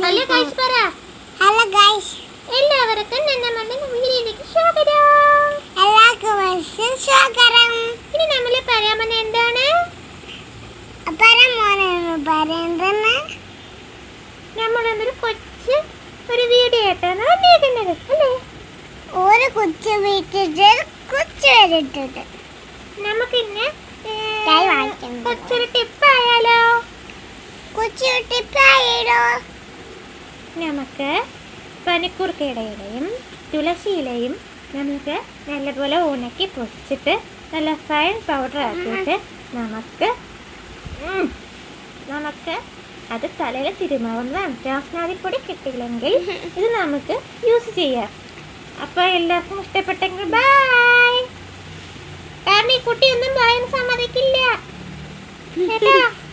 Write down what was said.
Hello guys പറ hello guys എല്ലാവർക്കും എന്നെ മണ്ണിന് വീഡിയോയിലേക്ക് സ്വാഗതം എല്ലാവർക്കും വർഷം സ്വാഗതം ഇനി നമ്മൾ പറയാൻ പോകുന്നത് എന്താണ് പരമോനെന്ന് പറയുന്നത് നമ്മൾ എന്നൊരു കൊച്ച് ഒരു വീഡിയോ ആയിട്ടാണ് വന്നിരിക്കുന്നത് അല്ലേ ഒരു കൊച്ചു വീട്ടിട്ട് കൊച്ചു വരിട്ടിട്ട് നമുക്ക് ഇന്ന് കൈ വായിക്കുന്നത്. കൊച്ചൊരു ടിപ്പ് ആയാലോ കൊച്ചു ടിപ്പായിടോ നമുക്ക് പനിക്കൂർക്കയുടെ ഇലയും തുളസി ഇലയും നമുക്ക് നല്ലപോലെ ഉണക്കി പൊടിച്ചിട്ട് നല്ല ഫൈൻ പൗഡർ ആക്കിയിട്ട് നമുക്ക് ഉം, നമുക്ക് അത് തലയിൽ തിരുമാവുന്നതാണ് രാസനാദിപ്പൊടി കിട്ടിയില്ലെങ്കിൽ ഇത് നമുക്ക് യൂസ് ചെയ്യാം അപ്പോൾ എല്ലാവർക്കും ഇഷ്ടപ്പെട്ടെങ്കിൽ ബായ് കാരണം ഈ കുട്ടിയൊന്നും പറയാൻ സമ്മതിക്കില്ല കേട്ടോ